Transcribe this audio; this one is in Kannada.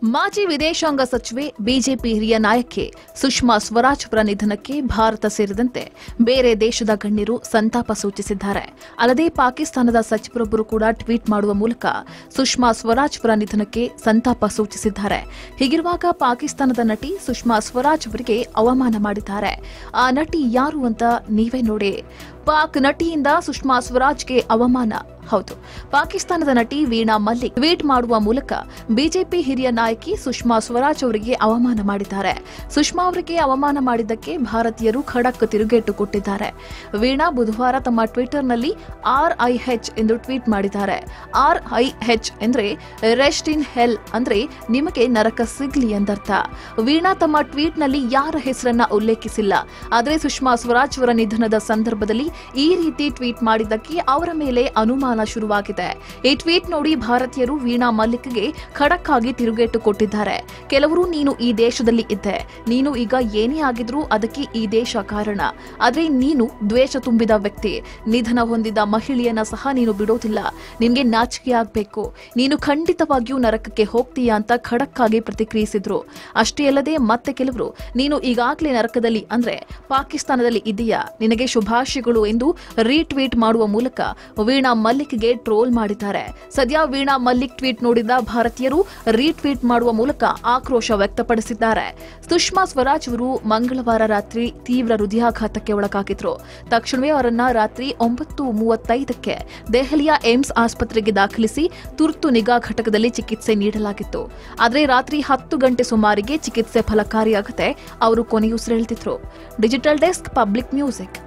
ಮಾಜಿ ವಿದೇಶಾಂಗ ಸಚಿವೆ ಬಿಜೆಪಿ ಹಿರಿಯ ನಾಯಕಿ ಸುಷ್ಮಾ ಸ್ವರಾಜ್ ಅವರ ನಿಧನಕ್ಕೆ ಭಾರತ ಸೇರಿದಂತೆ ಬೇರೆ ದೇಶದ ಗಣ್ಯರು ಸಂತಾಪ ಸೂಚಿಸಿದ್ದಾರೆ ಅಲ್ಲದೆ ಪಾಕಿಸ್ತಾನದ ಸಚಿವರೊಬ್ಬರು ಕೂಡ ಟ್ವೀಟ್ ಮಾಡುವ ಮೂಲಕ ಸುಷ್ಮಾ ಸ್ವರಾಜ್ ಅವರ ನಿಧನಕ್ಕೆ ಸಂತಾಪ ಸೂಚಿಸಿದ್ದಾರೆ ಹೀಗಿರುವಾಗ ಪಾಕಿಸ್ತಾನದ ನಟಿ ಸುಷ್ಮಾ ಸ್ವರಾಜ್ ಅವರಿಗೆ ಅವಮಾನ ಮಾಡಿದ್ದಾರೆ ಆ ನಟಿ ಯಾರು ಅಂತ ನೀವೇ ನೋಡಿ ಪಾಕ್ ನಟಿಯಿಂದ ಸುಷ್ಮಾ ಸ್ವರಾಜ್ಗೆ ಅವಮಾನ ಹೌದು ಪಾಕಿಸ್ತಾನದ ನಟಿ ವೀಣಾ ಮಲ್ಲಿಕ್ ಟ್ವೀಟ್ ಮಾಡುವ ಮೂಲಕ ಬಿಜೆಪಿ ಹಿರಿಯ ನಾಯಕಿ ಸುಷ್ಮಾ ಸ್ವರಾಜ್ ಅವರಿಗೆ ಅವಮಾನ ಮಾಡಿದ್ದಾರೆ ಸುಷ್ಮಾ ಅವರಿಗೆ ಅವಮಾನ ಮಾಡಿದ್ದಕ್ಕೆ ಭಾರತೀಯರು ಖಡಕ್ ತಿರುಗೇಟು ಕೊಟ್ಟಿದ್ದಾರೆ ವೀಣಾ ಬುಧವಾರ ತಮ್ಮ ಟ್ವಿಟರ್ನಲ್ಲಿ ಆರ್ಐಎಚ್ ಎಂದು ಟ್ವೀಟ್ ಮಾಡಿದ್ದಾರೆ ಆರ್ಐಎಚ್ ಅಂದ್ರೆ ರೆಸ್ಟ್ ಇನ್ ಹೆಲ್ ಅಂದ್ರೆ ನಿಮಗೆ ನರಕ ಸಿಗ್ಲಿ ಎಂದರ್ಥ ವೀಣಾ ತಮ್ಮ ಟ್ವೀಟ್ನಲ್ಲಿ ಯಾರ ಹೆಸರನ್ನ ಉಲ್ಲೇಖಿಸಿಲ್ಲ ಆದರೆ ಸುಷ್ಮಾ ಸ್ವರಾಜ್ ಅವರ ನಿಧನದ ಸಂದರ್ಭದಲ್ಲಿ ಈ ರೀತಿ ಟ್ವೀಟ್ ಮಾಡಿದ್ದಕ್ಕೆ ಅವರ ಮೇಲೆ ಅನುಮಾನ ಶುರುವಾಗಿದೆ ಈ ಟ್ವೀಟ್ ನೋಡಿ ಭಾರತೀಯರು ವೀಣಾ ಮಲ್ಲಿಕ್ಗೆ ಖಡಕ್ ಆಗಿ ತಿರುಗೇಟು ಕೊಟ್ಟಿದ್ದಾರೆ ಕೆಲವರು ನೀನು ಈ ದೇಶದಲ್ಲಿ ಇದ್ದೆ ನೀನು ಈಗ ಏನೇ ಆಗಿದ್ರೂ ಅದಕ್ಕೆ ಈ ದೇಶ ಕಾರಣ ಆದ್ರೆ ನೀನು ದ್ವೇಷ ತುಂಬಿದ ವ್ಯಕ್ತಿ ನಿಧನ ಹೊಂದಿದ ಮಹಿಳೆಯನ್ನ ಸಹ ನೀನು ಬಿಡೋದಿಲ್ಲ ನಿನ್ಗೆ ನಾಚಿಕೆ ಆಗ್ಬೇಕು ನೀನು ಖಂಡಿತವಾಗಿಯೂ ನರಕಕ್ಕೆ ಹೋಗ್ತೀಯಾ ಅಂತ ಖಡಕ್ ಆಗಿ ಪ್ರತಿಕ್ರಿಯಿಸಿದ್ರು ಅಷ್ಟೇ ಅಲ್ಲದೆ ಮತ್ತೆ ಕೆಲವರು ನೀನು ಈಗಾಗಲೇ ನರಕದಲ್ಲಿ ಅಂದ್ರೆ ಪಾಕಿಸ್ತಾನದಲ್ಲಿ ಇದೆಯಾ ನಿನಗೆ ಶುಭಾಶಯಗಳು ಎಂದು ರೀಟ್ವೀಟ್ ಮಾಡುವ ಮೂಲಕ ವೀಣಾ ಮಲ್ಲಿಕ್ಗೆ ಟ್ರೋಲ್ ಮಾಡಿದ್ದಾರೆ ಸದ್ಯ ವೀಣಾ ಮಲ್ಲಿಕ್ ಟ್ವೀಟ್ ನೋಡಿದ ಭಾರತೀಯರು ರೀಟ್ವೀಟ್ ಮಾಡುವ ಮೂಲಕ ಆಕ್ರೋಶ ವ್ಯಕ್ತಪಡಿಸಿದ್ದಾರೆ ಸುಷ್ಮಾ ಸ್ವರಾಜ್ ಅವರು ಮಂಗಳವಾರ ರಾತ್ರಿ ತೀವ್ರ ಹೃದಯಾಘಾತಕ್ಕೆ ಒಳಗಾಗಿದ್ರು ತಕ್ಷಣವೇ ಅವರನ್ನ ರಾತ್ರಿ ಒಂಬತ್ತು ಮೂವತ್ತೈದಕ್ಕೆ ದೆಹಲಿಯ ಏಮ್ಸ್ ಆಸ್ಪತ್ರೆಗೆ ದಾಖಲಿಸಿ ತುರ್ತು ನಿಗಾ ಘಟಕದಲ್ಲಿ ಚಿಕಿತ್ಸೆ ನೀಡಲಾಗಿತ್ತು ಆದರೆ ರಾತ್ರಿ ಹತ್ತು ಗಂಟೆ ಸುಮಾರಿಗೆ ಚಿಕಿತ್ಸೆ ಫಲಕಾರಿಯಾಗದೆ ಅವರು ಕೊನೆಯುಸಿರೆಳೆದಿದ್ರು ಡಿಜಿಟಲ್ ಡೆಸ್ಕ್ ಪಬ್ಲಿಕ್ ಮ್ಯೂಸಿಕ್